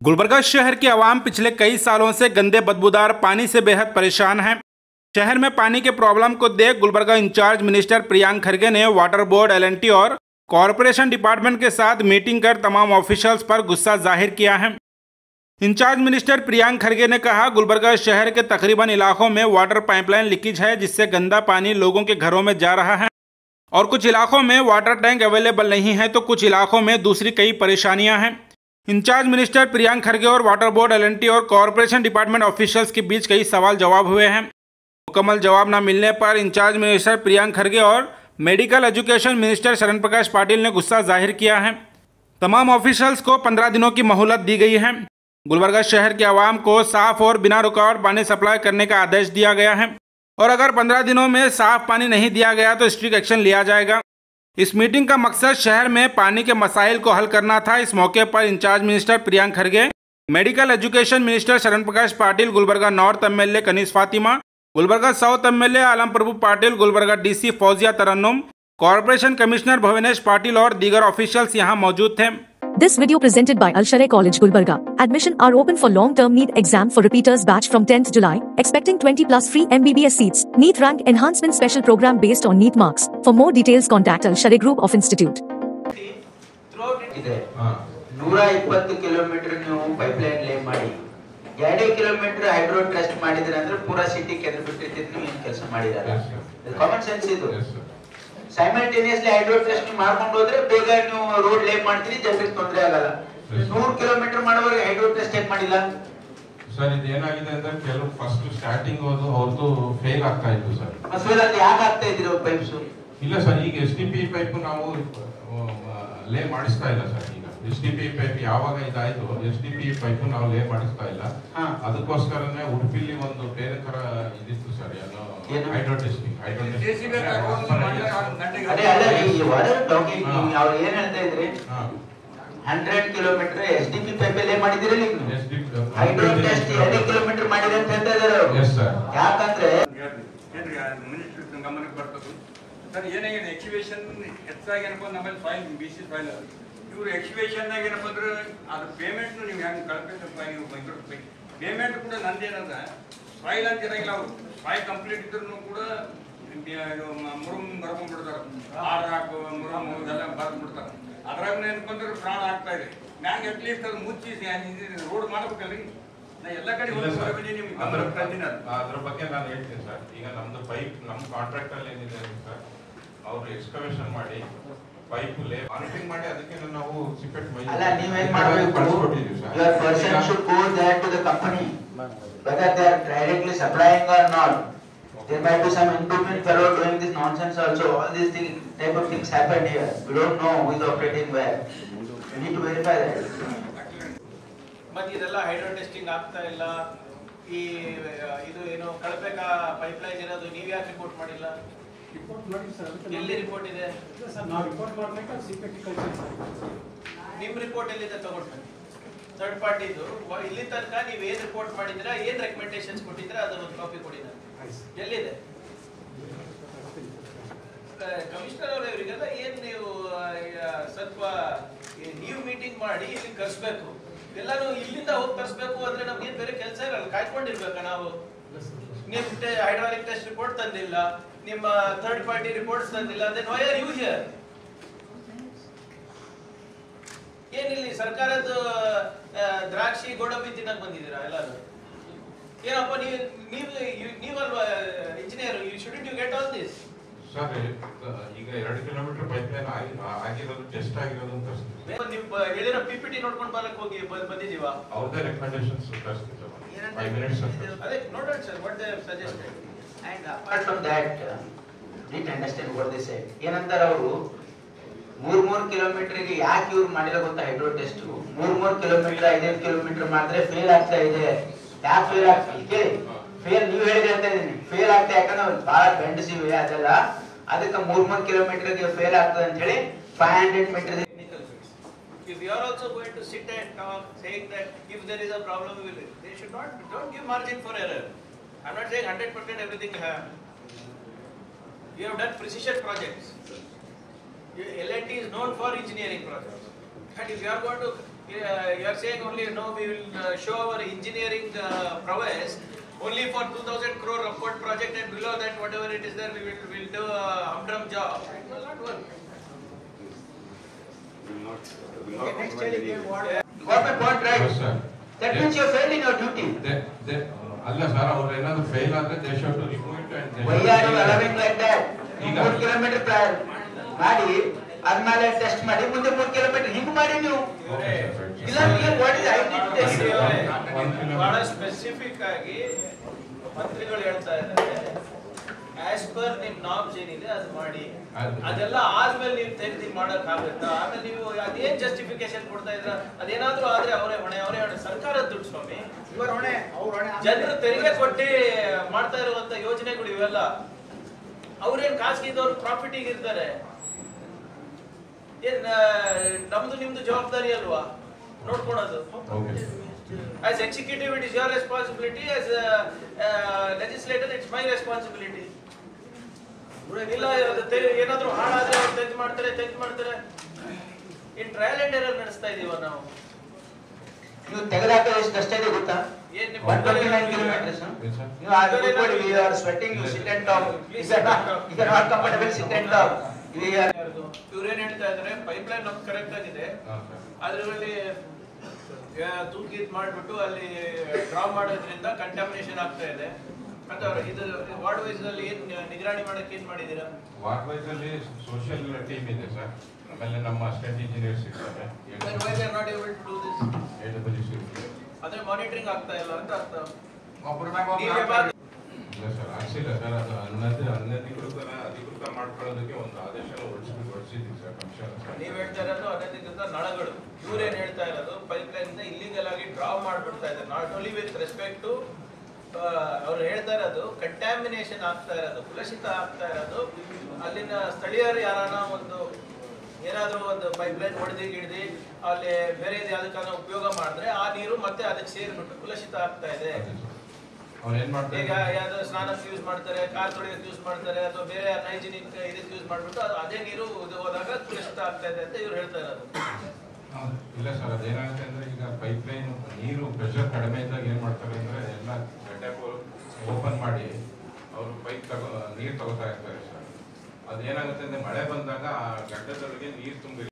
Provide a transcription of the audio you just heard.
गुलबर्गा शहर की आवाम पिछले कई सालों से गंदे बदबूदार पानी से बेहद परेशान है शहर में पानी के प्रॉब्लम को देख गुलबर्गा इंचार्ज मिनिस्टर प्रियांक खरगे ने वाटर बोर्ड एल और कॉरपोरेशन डिपार्टमेंट के साथ मीटिंग कर तमाम ऑफिशियल्स पर गुस्सा जाहिर किया है इंचार्ज मिनिस्टर प्रियांक खरगे ने कहा गुलबर्गा शहर के तकरीबन इलाकों में वाटर पाइपलाइन लीकेज है जिससे गंदा पानी लोगों के घरों में जा रहा है और कुछ इलाकों में वाटर टैंक अवेलेबल नहीं है तो कुछ इलाकों में दूसरी कई परेशानियां हैं इंचार्ज मिनिस्टर प्रियांक खरगे और वाटर बोर्ड एल और कॉरपोरेशन डिपार्टमेंट ऑफिशियल्स के बीच कई सवाल जवाब हुए हैं मुकम्मल जवाब न मिलने पर इंचार्ज मिनिस्टर प्रियांक खरगे और medical education minister Sharan Prakash Patil ने गुस्सा जाहिर किया है तमाम ऑफिशियल्स को पंद्रह दिनों की मोहलत दी गई है गुलबर्गा शहर के आवाम को साफ और बिना रुकावट पानी सप्लाई करने का आदेश दिया गया है और अगर पंद्रह दिनों में साफ पानी नहीं दिया गया तो स्ट्रिक्ट एक्शन लिया जाएगा इस मीटिंग का मकसद शहर में पानी के मसाइल को हल करना था इस मौके पर incharge minister Priyank Kharge medical education minister Sharan Prakash Patil Gulbarga north MLA Kaneez Fatima Gulbarga south MLA Alam Prabhu Patil Gulbarga DC Fauzia Tarannum corporation commissioner Bhuvanesh Patil और दीगर ऑफिशियल्स यहां मौजूद थे This video presented by Al Sharai College Gulbarga. Admission are open for long-term NEET exam for repeaters batch from 10th July, expecting 20 plus free MBBS seats. NEET rank enhancement special program based on NEET marks. For more details contact Al Sharai Group of Institute. ಇದೆ ನೂರ ಇಪ್ಪತ್ತು kilometre ನೀವು pipeline ಲೇ ಮಾಡಿ ಎರಡೇ kilometre hydro trust ಮಾಡಿದ್ರೆ ಅಂದ್ರೆ ಪೂರಾ ಸಿಟಿ ಕೆದ್ರ ಬಿಟ್ಟಿರ್ತಿದ್ ನೀವು ಏನ್ ಕೆಲಸ ಮಾಡಿದಾರ Yes, sir. ಕಾಮನ್ ಸೆನ್ಸ್ ಇದು Yes, sir. Simultaneously hydro test ನೀವು ಮಾಡ್ಕೊಂಡು ಹೋದ್ರೆ ಬೇಗ ನೀವು ರೋಡ್ ಲೇ ಮಾಡ್ತೀರಿ ಜನರಿಗೆ ತೊಂದರೆ ಆಗಲ್ಲ Yes. ನೂರು ಕಿಲೋಮೀಟರ್ ಮಾಡುವಾಗ ಹೈಡ್ರೋ ಟ್ರಸ್ಟ್ ಏನ್ ಮಾಡಿಲ್ಲ ಸರ್ ಇದು ಏನಾಗಿದೆ ಅಂದ್ರೆ ಕೆಲವು ಫಸ್ಟ್ ಸ್ಟಾರ್ಟಿಂಗ್ ಅದು ಅವ್ರದ್ದು ಫೇಲ್ ಆಗ್ತಾ ಇತ್ತು ಸರ್ ಮಸೂಲ್ ಅಲ್ಲಿ ಯಾಕೆ ಆಗ್ತಾ ಇದ್ದೀರಿ ಪೈಪ್ಸ್ ಇಲ್ಲ ಸರ್ ಈಗ ಎಸ್ ಡಿ ಪಿ ಪೈಪ್ ನಾವು ಲೇ ಮಾಡಿಸ್ತಾ ಇಲ್ಲ ಸರ್ ಈಗ ಎಸ್ ಡಿ ಪಿ ಪೈಪ್ ಯಾವಾಗ ಇದಾಯ್ತು ಎಸ್ ಡಿ ಪಿ ಪೈಪ್ ನಾವು ಲೇ ಮಾಡಿಸ್ತಾ ಇಲ್ಲ ಹಾ. ಅದಕ್ಕೋಸ್ಕರನೇ ಉಡುಪಿಲಿ ಒಂದು ಬೇರೆ ತರ ಇದಿತ್ತು ಸರ್ ಏನು? ಏನೋ ಹೈಡ್ರೋ ಟೆಸ್ಟಿಂಗ್ ಹೈಡ್ರೋ ಅದೇ ಅಲ್ಲ ಈ ವಾಟರ್ ಟಾಕಿಂಗ್ ಹಾ. ಅವ್ರು ಏನ್ ಹೇಳ್ತಾ ಇದ್ರಿ hundred kilometre S D P pipe lay ಮಾಡಿದಿರಲ್ಲ ಈಗ ನೀವು ಎಸ್ ಡಿ ಹೈಡ್ರೋ ಟೆಸ್ಟ್ ಎರಡೇ ಕಿಲೋಮೀಟರ್ ಮಾಡಿದೆ ಅಂತ ಹೇಳ್ತಾ ಇದಾರೆ ಅವ್ರು ಎಸ್ ಸರ್ ಯಾಕಂದ್ರೆ ಏನ್ರಿ ಮಿನಿಸ್ಟರ್ ಗಮನಕ್ಕೆ ಬರ್ತದೆ ಸರ್ ಏನಾಗಿದೆ ಎಕ್ಸಿಬಿಷನ್ ಹೆಚ್ಚಾಗಿ ಏನಪ್ಪ ನಮ್ಮಲ್ಲಿ ಫೈಲ್ ಬಿ ಸಿ ಫೈಲ್ ಇವರು ಎಕ್ಸಿಬಿಷನ್ನಾಗ ಏನಪ್ಪ ಅಂದ್ರೆ ಅದು ಪೇಮೆಂಟ್ ನೀವು ಹೆಂಗೆ ಕಳ್ಬೇಕಪ್ಪ ನೀವು ಬಂದಿರ್ಬೇಕು ಪೇಮೆಂಟ್ ಕೂಡ ನಂದೇನದ ಫೈಲ್ ಅಂತ ಇರಂಗಿಲ್ಲ ಅವರು ಫೈಲ್ ಕಂಪ್ಲೀಟ್ ಇದ್ರೂ ಕೂಡ ಮುರುಮ್ ಬರ್ಕೊಂಡ್ಬಿಡ್ತಾರೆ ಆರ್ ಹಾಕು ಮುರುಮ್ ಇದೆಲ್ಲ ಬರ್ದ್ಬಿಡ್ತಾರೆ ಅದ್ರಾಗ ಏನಪ್ಪ ಅಂದ್ರೆ ಪ್ರಾಣ ಆಗ್ತಾ ಇದೆ ಮ್ಯಾಂಗ್ ಅಟ್ಲೀಸ್ಟ್ ಅದು ಮುಚ್ಚಿ ರೋಡ್ ಮಾಡ್ಬೇಕಲ್ರಿ ನಾ ಎಲ್ಲ ಕಡೆ ಇಲ್ಲ ಹೋಗಿ ಸರ್. ಬರ್ತೀನಿ ನಿಮ್ಗೆ ಅದ್ರ ಗಮನಕ್ಕೆ ತಂದಿನಿ ಅದು. ಅದ್ರ ಬಗ್ಗೆ ನಾನು ಹೇಳ್ತೀನಿ ಸರ್ ಈಗ ನಮ್ದು ಪೈಪ್ ನಮ್ಮ ಕಾಂಟ್ರಾಕ್ಟ್ ಅಲ್ಲಿ ಏನಿದೆ ಸರ್ ಅವರು ಎಕ್ಸ್ಕವೇಷನ್ ಮಾಡಿ ಪೈಪ್ ಲೇ ಮಾನಿಟರಿಂಗ್ ಮಾಡಿ ಅದಕ್ಕೆ ನಾವು ಸಿಪೆಟ್ ಅಲ್ಲ ನೀವೇನ್ ಮಾಡ್ಬೇಕು ಕಳಿಸ್ಕೊಟ್ಟಿದ್ದೀವಿ your person should go there to the company whether they are directly supplying or not there might be some improvement fellow doing this nonsense also all these things type of things happen here we don't know who is operating where we need to verify that ಮತ್ತೆ ಇದೆಲ್ಲ hydro testing ಆಗ್ತಾ ಇಲ್ಲ ಈ ಆ, ಇದು ಏನು ಕಳಪೆಗ pipeline ಇರೋದು ನೀವು ಯಾಕೆ ರಿಪೋರ್ಟ್ ಮಾಡಿಲ್ಲ ರಿಪೋರ್ಟ್ ಮಾಡಿ ಸರ್ ಅದಕ್ಕೆ ಎಲ್ಲಿ ರಿಪೋರ್ಟ್ ಇದೆ ಇಲ್ಲ ಸರ್ ನಾವು ರಿಪೋರ್ಟ್ ಮಾಡ್ಬೇಕು ಸಿಪೆಟ್ ಕಳ್ಸಿ ಸರ್ ನಿಮ್ ರಿಪೋರ್ಟ್ ಎಲ್ಲಿದೆ ತಗೊಂಡ್ಬನ್ನಿ ಥರ್ಡ್ ಪಾರ್ಟಿದು ಇಲ್ಲಿ ತನಕ ನೀವು ಏನ್ ರಿಪೋರ್ಟ್ ಮಾಡಿದ್ರ ಏನ್ ರೆಕಮೆಂಡೇಶನ್ಸ್ ಕೊಟ್ಟಿದ್ರ ಅದನ್ನ ಒಂದು ಕಾಪಿ ಕೊಡಿ ನನಗೆ. ಆಯ್ತು ಸರ್. ಎಲ್ಲಿದೆ ಕಮಿಷನರ್ ಅವರು ಇವರಿಗೆಲ್ಲ ಏನ್ ನೀವು ಆ, ಆ, ಸ್ವಲ್ಪ ಈ ನೀವು ಮೀಟಿಂಗ್ ಮಾಡಿ ಇಲ್ಲಿ ಕರ್ಸ್ಬೇಕು ಎಲ್ಲಾನು ಇಲ್ಲಿಂದ ಹೋಗಿ ತರಿಸ್ಬೇಕು ಅಂದ್ರೆ ನಮ್ಗೆ ಏನ್ ಬೇರೆ ಕೆಲಸ ಇರಲ್ಲ ಕಾಯ್ಕೊಂಡಿರ್ಬೇಕಾ ನಾವು ಇಲ್ಲ ಸರ್ ನಿಮ್ ಹೈಡ್ರಾಲಿಕ್ ಟೆಸ್ಟ್ ರಿಪೋರ್ಟ್ ತಂದಿಲ್ಲ ನಿಮ್ಮ ಥರ್ಡ್ ಪಾರ್ಟಿ ರಿಪೋರ್ಟ್ಸ್ ತಂದಿಲ್ಲ then why are you here ಏನಿಲ್ಲಿ ಸರ್ಕಾರದ ಆ, ದ್ರಾಕ್ಷಿ ಗೋಡಂಬಿ ತಿನ್ನಕ್ ಬಂದಿದ್ದೀರಾ ಎಲ್ಲರೂ ಏನಪ್ಪ ನೀವು ನೀವು you- ನೀವಲ್ವಾ engineer you should you get all this sir ಈಗ ಎರಡು ಕಿಲೋಮೀಟರ್ ಪೈಪ್ ಲೈನ್ ಆಗಿರೋದು ಟೆಸ್ಟ್ ಆಗಿರೋದು ಅಂತ ತೋರಿಸ್ತೀವಿ ನೀವು ಬ- ಹೇಳಿರೋ ಪಿ ಪಿ ಟಿ ನೋಡ್ಕೊಂಡು ಬರಕ್ ಹೋಗಿ ಬ- ಬಂದಿದೀವಾ ಅವ್ರದ್ದೇ ರೆಕಮೆಂಡೇಶನ್ಸ್ ತೋರಿಸ್ತೀವಿ ಸರ್ ಫೈವ್ ಮಿನಿಟ್ಸ್ ಅದೇ ನೋಡೋಣ sir what they suggested and apart from that uh, didn't understand what they said ಏನಂತಾರ ಅವರು ಮೂರ್ ಮೂರ್ ಕಿಲೋಮೀಟರ್ ಗೆ ಯಾಕೆ ಇವ್ರು ಮಾಡಿಲ್ಲ ಗೊತ್ತಾ ಹೈಡ್ರೋ ಟೆಸ್ಟ್ ಮೂರ್ ಮೂರ್ ಕಿಲೋಮೀಟರ್ ಐದೈದು ಕಿಲೋಮೀಟರ್ ಮಾಡಿದ್ರೆ ಫೇಲ್ ಆಗ್ತಾ ಇದೆ ಯಾಕೆ ಫೇಲ್ ಆಗ್ತಾ ಕೇಳಿ ಫೇಲ್ ನೀವು ಹೇಳಿದ್ರೆ ಅಂತ ಇದೀನಿ ಫೇಲ್ ಆಗ್ತಾ ಯಾಕಂದ್ರೆ ಅವ್ರು ಬಹಳ ಬೆಂಡಸಿವೆ ಅದೆಲ್ಲ ಅದಕ್ಕೆ ಮೂರ್ ಮೂರ್ ಕಿಲೋಮೀಟರ್ ಗೆ ಫೇಲ್ ಆಗ್ತದೆ ಅಂತ ಹೇಳಿ five hundred metre technical fix. If you are also going to sit and talk, saying that if there is a problem, we will, they should not, don't give margin for error. I'm not saying hundred percent everything have. You have done precision projects. You- L&T is known for engineering projects. And if you are going to Uh, you are saying only, no, we will uh, show our engineering uh, prowess only for 2000 crore upward project and below that whatever it is there, we will, will do a humdrum job. It will not work. Government won't Yes, right. sir. That means you failed in your duty. They- they- ಅಲ್ಲ sir ಅವ್ರು ಏನಾದ್ರು fail ಆದ್ರೆ ದೇಶ to remove it and Why are you allowing like that? ನೀವು ಈಗ- ಮೂರ್ kilometre ಮಾಡಿ ಆದ್ಮೇಲೆ ಟೆಸ್ಟ್ ಮಾಡಿ ಮುಂದೆ ಮೂರ್ ಕಿಲೋಮೀಟರ್ ಹಿಂಗ್ ಮಾಡಿ ನೀವು ಇಲ್ಲ what is I need test ಬಹಳ ಸ್ಪೆಸಿಫಿಕ್ ಆಗಿ ಮಂತ್ರಿಗಳು ಹೇಳ್ತಾ ಇದ್ದಾರೆ ಆಸ್ ಪರ್ ನಿಮ್ ನಾಮ್ಸ್ ಏನಿದೆ ಅದು ಮಾಡಿ ಅದು- ಅದೆಲ್ಲ ಆದ್ಮೇಲೆ ನೀವು ತೆಗೆದು ಮಾಡಕ್ ಆಗುತ್ತಾ ಆಮೇಲೆ ನೀವು ಅದೇನ್ ಜಸ್ಟಿಫಿಕೇಶನ್ ಕೊಡ್ತಾ ಇದ್ರ ಅದೇನಾದ್ರೂ ಆದ್ರೆ ಅವರೇ ಹೊಣೆ ಅವರೇ ಹೊಣೆ ಸರ್ಕಾರದ ದುಡ್ಡು ಸ್ವಾಮಿ ಇವರ ಹೊಣೆ ಅವ್ರ ಹೊಣೆ ಜನರು ತೆರಿಗೆ ಕೊಟ್ಟಿ ಮಾಡ್ತಾ ಇರುವಂತ ಯೋಜನೆಗಳು ಇವೆಲ್ಲ ಅವ್ರೇನ್ ಖಾಸಗಿದವ್ರು ಪ್ರಾಫಿಟಿಗೆ ಇರ್ತಾರೆ ಏನ್ ಆ, ನಮ್ದು ನಿಮ್ದು ಜವಾಬ್ದಾರಿ ಅಲ್ವಾ ನೋಡ್ಕೊಳೋದು okay As executive, it is your responsibility. As a, uh, legislator, it's my responsibility. ಇಲ್ಲ ಅದು ತೆ- ಏನಾದ್ರೂ ಹಾಳಾದ್ರೆ ಅವ್ರು ತೆಗ್ದು ಮಾಡ್ತಾರೆ ತೆಗ್ದು ಮಾಡ್ತಾರೆ ಇನ್ ಟ್ರಯಲ್ ಅಂಡ್ ಎರರ್ ನಡೆಸ್ತಾ ಇದೀವ ನಾವು ನೀವು ತೆಗೆದಾಕ ಎಷ್ಟು ಕಷ್ಟ ಇದೆ ಗೊತ್ತಾ ಏನ್ ನಿಮ್ one twenty nine kilometres Yes, sir. You are good, we are sweating, you sit and talk. Is that not, is that not comfortable, sit and talk? We are, ಇವ್ರೇನ್ ಹೇಳ್ತಾ ಇದಾರೆ ಪೈಪ್ ಲೈನ್ ನಮ್ಗೆ ಕರೆಕ್ಟ್ ಆಗಿದೆ ಹಾ, sir. ಅದರಲ್ಲಿ ತೂಕಿ ಇದ್ ಮಾಡ್ಬಿಟ್ಟು ಅಲ್ಲಿ ಡ್ರಾ ಮಾಡೋದ್ರಿಂದ ಕಂಟಾಮಿನೇಷನ್ ಆಗ್ತಾ ಇದೆ ಅಂತ ಅವ್ರು ಇದು ವಾರ್ಡ್ ವೈಸ್ ಅಲ್ಲಿ ಏನ್ ನಿಗರಾಣಿ ಮಾಡಕ್ಕೆ ಏನ್ ಮಾಡಿದೀರಾ ವಾರ್ಡ್ ವೈಸ್ ಅಲ್ಲಿ ಸೋಷಿಯಲ್ ಟೀಮ್ ಇದೆ ಸರ್ ಆಮೇಲೆ ನಮ್ಮ ಅಸಿಸ್ಟೆಂಟ್ ಇಂಜಿನಿಯರ್ಸ್ ಇರ್ತಾರೆ Then why they are not able to do this? AWC ಇರ್ತಾರೆ. ಅದೇ ಮಾನಿಟರಿಂಗ್ ಆಗ್ತಾ ಇಲ್ಲ ಅಂತ ಅರ್ಥ ಒಬ್ಬರ ಮ್ಯಾಗ ಒಬ್ರು ನೀವೇ ಬಾ- ಇಲ್ಲ ಸರ್ ಆಗ್ಸಿಲ್ಲ ಸರ್ ಅದು ಅನ್ನದ ಅನಧಿಕೃತ ಅಧಿಕೃತ ಮಾಡ್ಕೊಳ್ಳೋದಕ್ಕೆ ಒಂದು ಆದೇಶ ಹೊರಡಿಸಿ ಹೊರಡಿಸಿದ್ದೀವಿ ಸರ್ ಕಮಿಷನ್ ನೀವ್ ಹೇಳ್ತಾ ಇರೋದು ಅನಧಿಕೃತ ನಳಗಳು ಇವ್ರೇನ್ ಹೇಳ್ತಾ ಇರೋದು ಪೈಪ್ ಲೈನ್ ಇಲ್ಲಿಗಲ್ ಆಗಿ ಡ್ರಾ ಮಾಡ್ಬಿಡ್ತಾ ಇದ್ದಾರೆ not only with respect to ಅವ್ರು ಹೇಳ್ತಾ ಇರೋದು ಕಂಟ್ಯಾಮಿನೇಷನ್ ಆಗ್ತಾ ಇರೋದು ಕುಲಷಿತ ಆಗ್ತಾ ಇರೋದು ಅಲ್ಲಿನ ಸ್ಥಳೀಯರು ಯಾರಾನ ಒಂದು ಏನಾದ್ರೂ ಒಂದು ಪೈಪ್ ಲೈನ್ ಹೊಡೆದಿ ಗಿಡ್ದಿ ಅಲ್ಲಿ ಬೇರೆ ಯಾವ್ದಕ್ಕಾನ ಉಪಯೋಗ ಮಾಡಿದ್ರೆ ಆ ನೀರು ಮತ್ತೆ ಅದಕ್ಕೆ ಸೇರಿಬಿಟ್ಟು ಕುಲಷಿತ ಆಗ್ತಾ ಇದೆ ಅವ್ರು ಏನ್ ಮಾಡ್ತಾರೆ ಈಗ ಯಾವ್ದೋ ಸ್ನಾನಕ್ಕೆ ಯೂಸ್ ಮಾಡ್ತಾರೆ ಕಾರ್ ತೊಳೆಯಕ್ಕೆ ಯೂಸ್ ಮಾಡ್ತಾರೆ ಅಥವಾ ಬೇರೆ ಹೈಜಿನಿಕ್ ಇದಕ್ಕೆ ಯೂಸ್ ಮಾಡ್ಬಿಟ್ಟು ಅದು ಅದೇ ನೀರು ಇದು ಹೋದಾಗ ಕುಲಷಿತ ಆಗ್ತಾ ಇದೆ ಅಂತ ಇವ್ರು ಹೇಳ್ತಾ ಇರೋದು ಇಲ್ಲ ಸರ್ ಅದೇನಾಗುತ್ತೆ ಅಂದ್ರೆ ಈಗ ಪೈಪ್ ಲೈನ್ ನೀರು ಪ್ರೆಷರ್ ಕಡಿಮೆ ಇದ್ದಾಗ ಏನ್ ಮಾಡ್ತಾರೆ ಅಂದ್ರೆ ಎಲ್ಲ ಗಡ್ಡೆ ಓಪನ್ ಮಾಡಿ ಅವರು ಪೈಪ್ ತಗೋ ನೀರು ತಗೋತಾ ಇರ್ತಾರೆ ಸರ್ ಅದೇನಾಗುತ್ತೆ ಅಂದ್ರೆ ಮಳೆ ಬಂದಾಗ ಆ ಗಡ್ಡೆದೊಳಗೆ ನೀರು ತುಂಬಿ